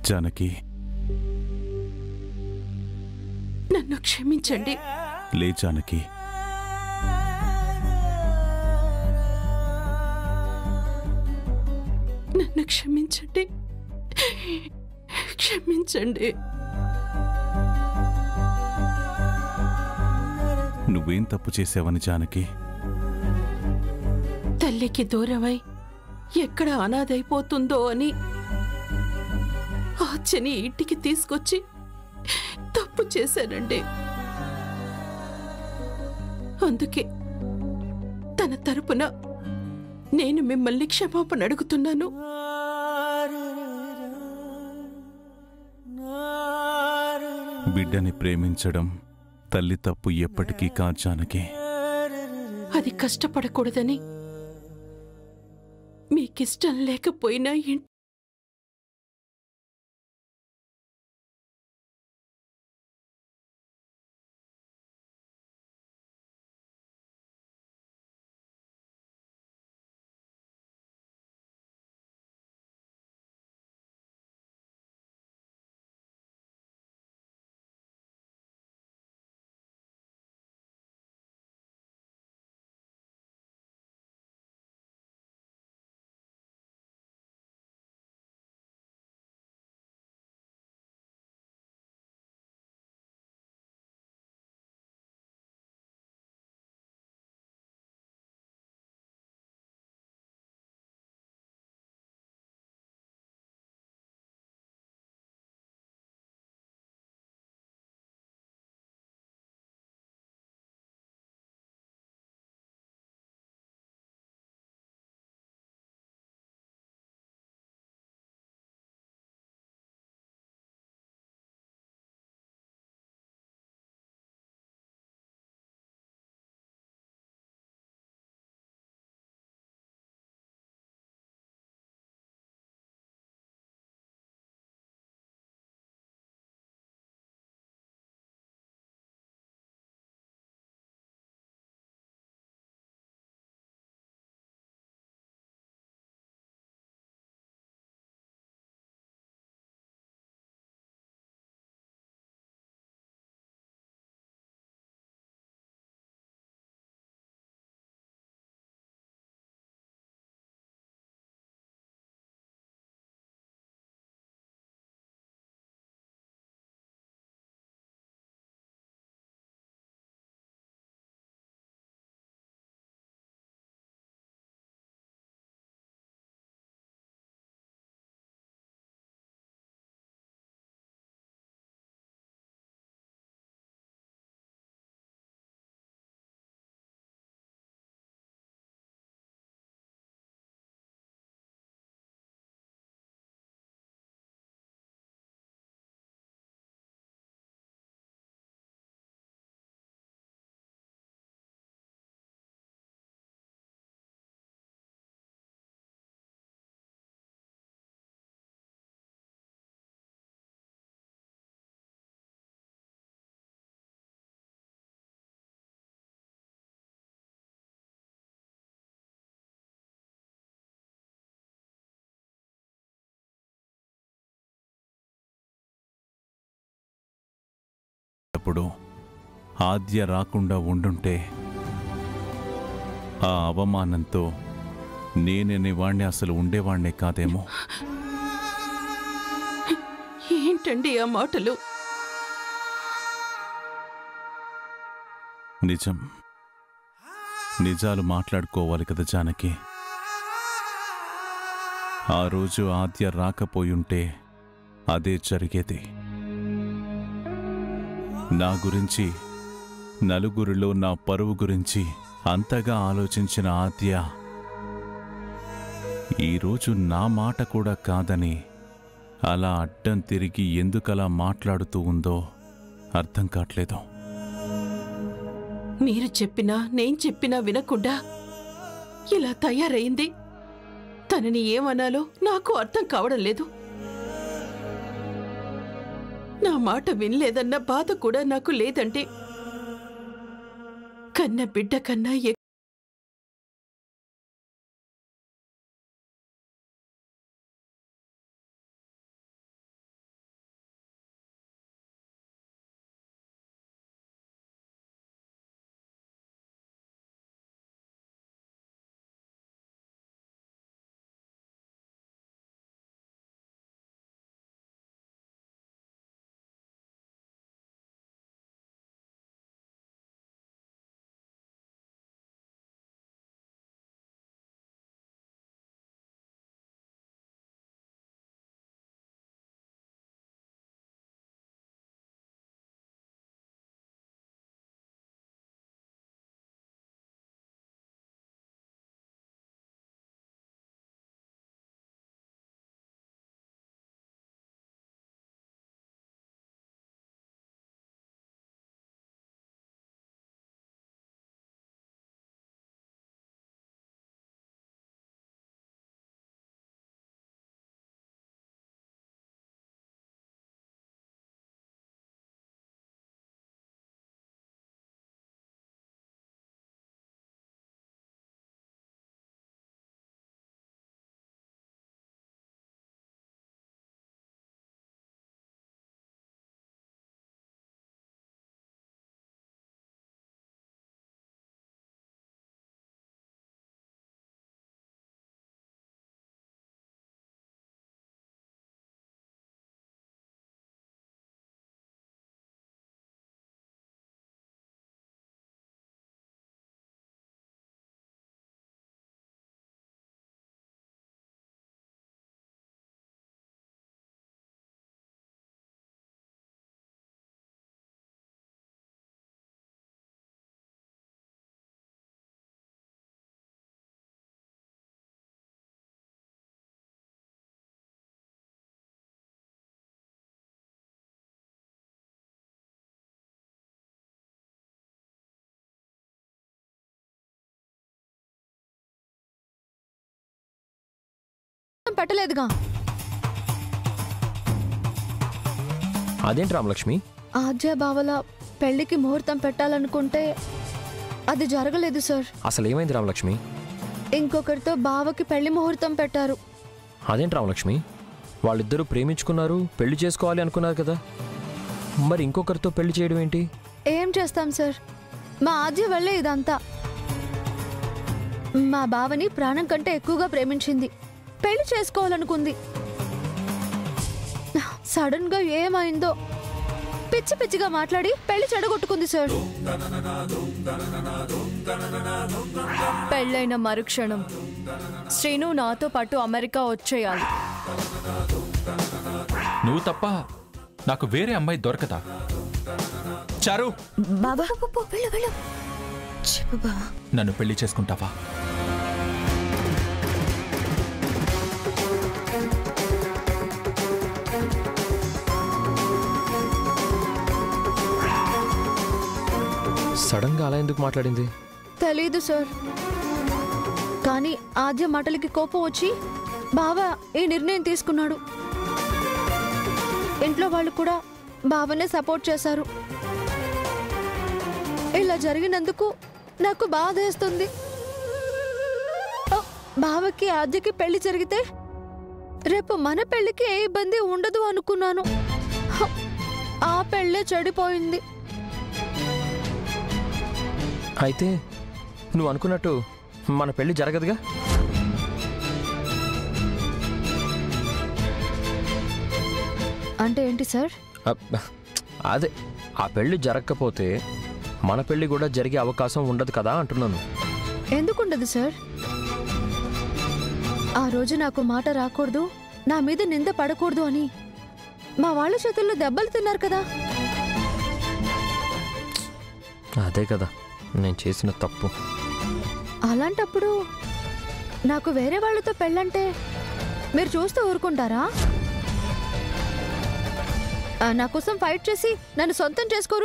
జానకి నన్ను క్షమించండి లే జానకి నన్ను క్షమించండి క్షమించండి నువ్వేం తప్పు చేసావని జానకి తల్లికి దూరమై ఎక్కడ అనాథైపోతుందో అని ఆచని ఇంటికి తీసుకొచ్చి తప్పు చేశానండి అందుకే తన తరపున నేను మిమ్మల్ని క్షమాపణ అడుగుతున్నాను బిడ్డని ప్రేమించడం తల్లి తప్పు ఎప్పటికీ కాదు జానకి అది కష్టపడకూడదని మీకిష్టం లేకపోయినా ఇన్- అప్పుడు ఆద్య రాకుండా ఉండుంటే ఆ అవమానంతో నేననే వాణ్ణి అసలు ఉండేవాణ్ణే కాదేమో ఏంటండి ఆ మాటలు నిజం నిజాలు మాట్లాడుకోవాలి కదా జానకి ఆ రోజు ఆద్య రాకపోయుంటే అదే జరిగేది నా గురించి నలుగురిలో నా పరువు గురించి అంతగా ఆలోచించిన ఆద్య ఈరోజు నా మాట కూడా కాదని అలా అడ్డం తిరిగి ఎందుకలా మాట్లాడుతూ ఉందో అర్థం కావట్లేదు మీరు చెప్పినా నేను చెప్పినా వినకుండా ఇలా తయారైంది తనని ఏమనాలో నాకు అర్థం కావడం లేదు నా మాట వినలేదన్న బాధ కూడా నాకు లేదంటే కన్న బిడ్డ కన్నా ఎక్కువ ముహూర్తం పెట్టలేదుగా అదేంటి రామలక్ష్మి ఆద్య బావల పెళ్లికి ముహూర్తం పెట్టాలనుకుంటే అది జరగలేదు సార్ అసలు ఏమైంది రామలక్ష్మి ఇంకొకరితో బావకి పెళ్లి ముహూర్తం పెట్టారు అదేంటి రామలక్ష్మి వాళ్ళిద్దరూ ప్రేమించుకున్నారు పెళ్లి చేసుకోవాలి అనుకున్నారు కదా మరి ఇంకొకరితో పెళ్లి చేయడం ఏంటి ఏం చేస్తాం సార్ మా ఆద్య వల్లే ఇదంతా మా బావని ప్రాణం కంటే ఎక్కువగా ప్రేమించింది పెళ్లి చేసుకోవాలనుకుంది సడన్ గా ఏమైందో పిచ్చి పిచ్చిగా మాట్లాడి పెళ్లి చెడగొట్టుకుంది సార్ పెళ్ళైన మరుక్షణం శ్రీను నాతో పాటు అమెరికా వచ్చేయాలి నువ్వు తప్ప నాకు వేరే అమ్మాయి దొరకదా చారు బాబా వెళ్ళు వెళ్ళు చెప్పు బావా నన్ను పెళ్లి చేసుకుంటావా సడన్ గా అలా ఎందుకు మాట్లాడింది తెలీదు సార్ కానీ ఆద్య మాటలకి కోపం వచ్చి బావ ఈ నిర్ణయం తీసుకున్నాడు ఇంట్లో వాళ్ళు కూడా బావనే సపోర్ట్ చేశారు ఇలా జరిగినందుకు నాకు బాధేస్తుంది ఆ, బావకి ఆద్యకి పెళ్లి జరిగితే రేపు మన పెళ్లికి ఏ ఇబ్బంది ఉండదు అనుకున్నాను హ, ఆ పెళ్ళే చెడిపోయింది అయితే నువ్వు అనుకున్నట్టు మన పెళ్లి జరగదుగా అంటే ఏంటి సార్ అబ్బ, అదే ఆ పెళ్లి జరగకపోతే మన పెళ్లి కూడా జరిగే అవకాశం ఉండదు కదా అంటున్నాను ఎందుకుండదు సార్ ఆ రోజు నాకు మాట రాకూడదు నా మీద నింద పడకూడదు అని మా వాళ్ళ చేతుల్లో దెబ్బలు తిన్నారు కదా అదే కదా నేను చేసిన తప్పు అలాంటప్పుడు నాకు వేరే వాళ్ళతో పెళ్ళంటే మీరు చూస్తూ ఊరుకుంటారా ఆ, నా కోసం ఫైట్ చేసి నన్ను సొంతం చేసుకోరు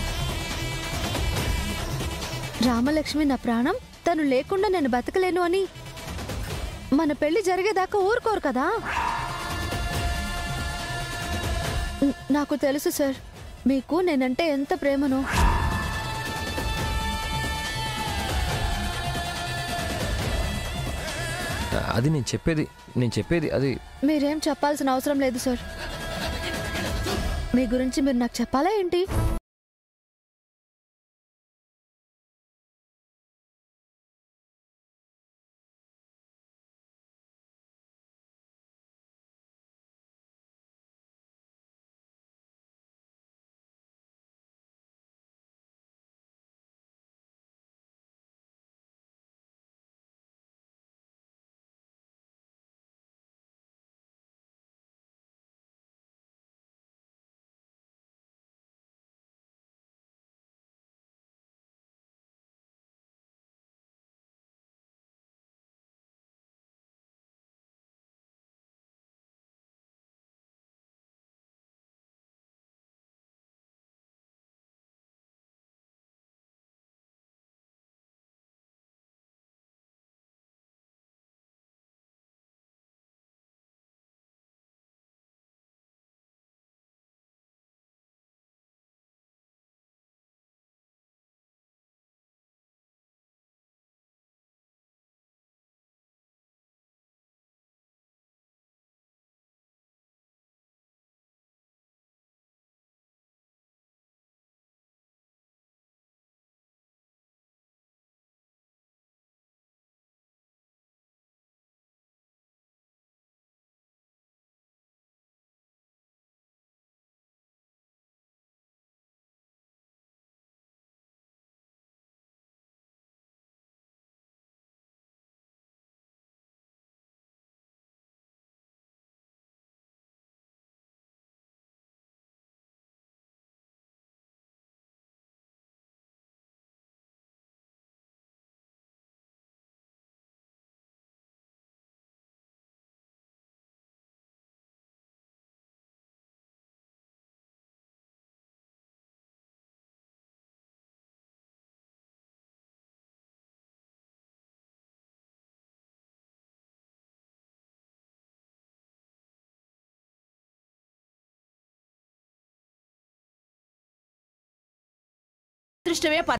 రామలక్ష్మి నా ప్రాణం తను లేకుండా నేను బతకలేను అని మన పెళ్లి జరిగేదాకా ఊరుకోరు కదా న- నాకు తెలుసు సార్ మీకు నేనంటే ఎంత ప్రేమనో అది నేను చెప్పేది నేను చెప్పేది అది మీరేం చెప్పాల్సిన అవసరం లేదు సార్ మీ గురించి మీరు నాకు చెప్పాలా ఏంటి అదృష్టమే ప-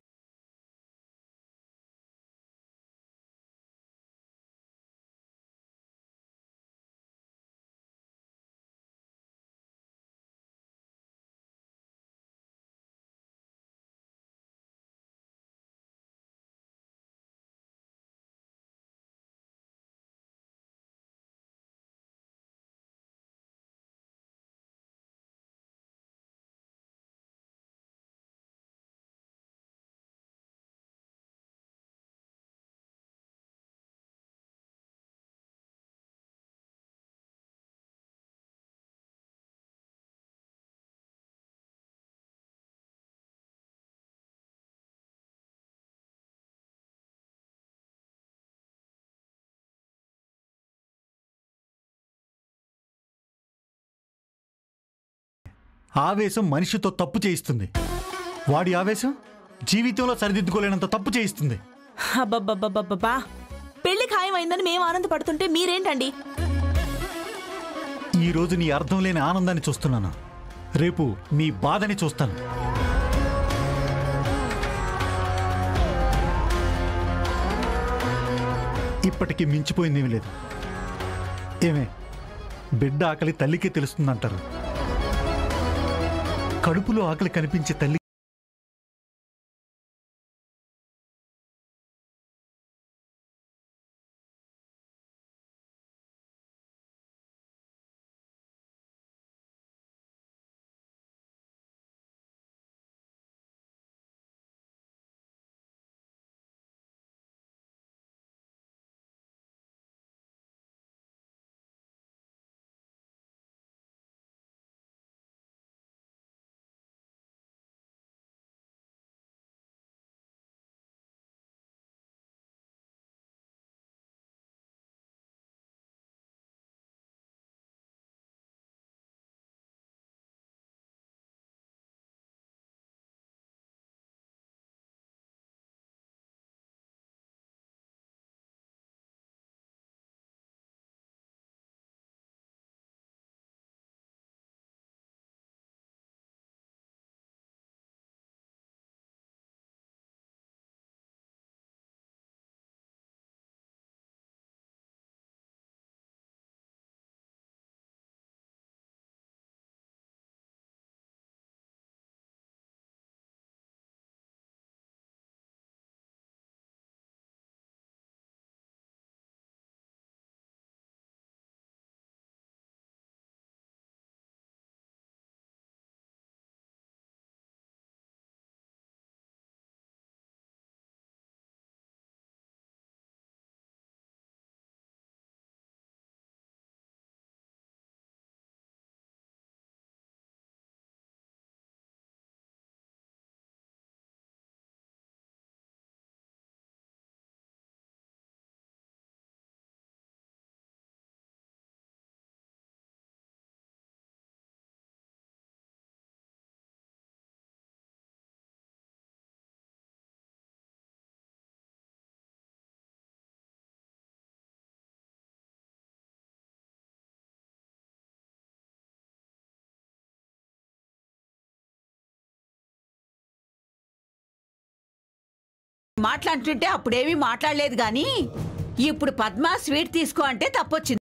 ఆవేశం మనిషితో తప్పు చేయిస్తుంది వాడి ఆవేశం జీవితంలో సరిదిద్దుకోలేనంత తప్పు చేయిస్తుంది అబ్బబ్బబ్బబ్బబ్బా పెళ్లి ఖాయమైందని మేము ఆనందపడుతుంటే మీరేంటండి ఈ రోజు నీ అర్థం లేని ఆనందాన్ని చూస్తున్నాను రేపు నీ బాధని చూస్తాను ఇప్పటికీ మించిపోయిందేమీ లేదు ఏమే బిడ్డ ఆకలి తల్లికే తెలుస్తుందంటారు కడుపులో ఆకలి కనిపించే తల్లి మాట్లాడుతుంటే అప్పుడేమీ మాట్లాడలేదు గాని ఇప్పుడు పద్మ స్వీట్ తీసుకో అంటే తప్పొచ్చింది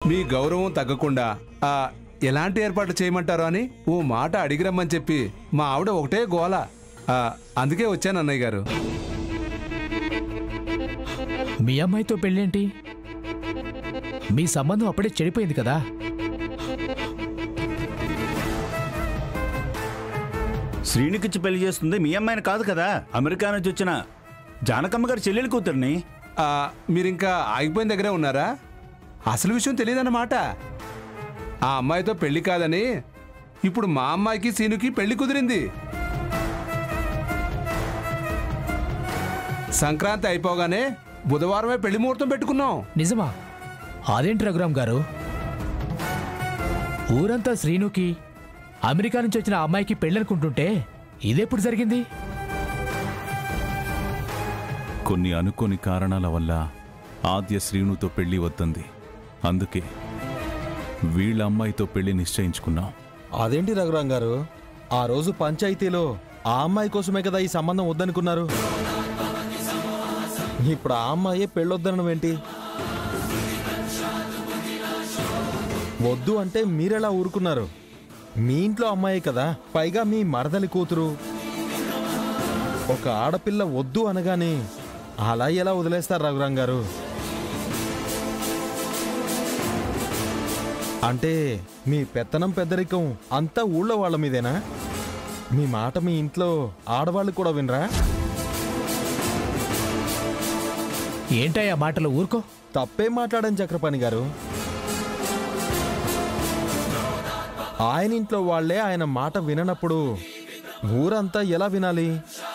మీ గౌరవం తగ్గకుండా ఆ, ఎలాంటి ఏర్పాట్లు చేయమంటారో అని ఓ మాట అడిగిరమ్మని చెప్పి మా ఆవిడ ఒకటే గోల ఆ, అందుకే వచ్చాను అన్నయ్య గారు మీ అమ్మాయితో పెళ్ళేంటి మీ సంబంధం అప్పుడే చెడిపోయింది కదా శ్రీనికిచ్చి పెళ్లి చేస్తుంది మీ అమ్మాయిని కాదు కదా అమెరికా నుంచి వచ్చిన జానకమ్మ గారి చెల్లెలి కూతుర్ని ఆ, మీరింకా ఆగిపోయిన దగ్గరే ఉన్నారా అసలు విషయం తెలియదన్నమాట ఆ అమ్మాయితో పెళ్లి కాదని ఇప్పుడు మా అమ్మాయికి సీనుకి పెళ్లి కుదిరింది సంక్రాంతి అయిపోగానే బుధవారమే పెళ్లి ముహూర్తం పెట్టుకున్నాం నిజమా అదేంటి రఘురామ్ గారు ఊరంతా శ్రీనుకి అమెరికా నుంచి వచ్చిన అమ్మాయికి పెళ్ళనుకుంటుంటే ఇదెప్పుడు జరిగింది కొన్ని అనుకోని కారణాల వల్ల ఆద్య శ్రీనుతో పెళ్లి వద్దంది అందుకే వీళ్ళ అమ్మాయితో పెళ్లి నిశ్చయించుకున్నాం అదేంటి రఘురాం గారు ఆ రోజు పంచాయతీలో ఆ అమ్మాయి కోసమే కదా ఈ సంబంధం వద్దనుకున్నారు ఇప్పుడు ఆ అమ్మాయే పెళ్ళొద్దనడం ఏంటి వద్దు అంటే మీరెలా ఊరుకున్నారు మీ ఇంట్లో అమ్మాయి కదా పైగా మీ మరదలి కూతురు ఒక ఆడపిల్ల వద్దు అనగానే అలా ఎలా వదిలేస్తారు రఘురాం గారు అంటే మీ పెత్తనం పెద్దరికం అంతా ఊళ్ళో వాళ్ళ మీదేనా మీ మాట మీ ఇంట్లో ఆడవాళ్ళు కూడా వినరా ఏంటయ్యా మాటలు ఊరుకో తప్పేం మాట్లాడని చక్రపాణి గారు ఆయన ఇంట్లో వాళ్ళే ఆయన మాట విననప్పుడు ఊరంతా ఎలా వినాలి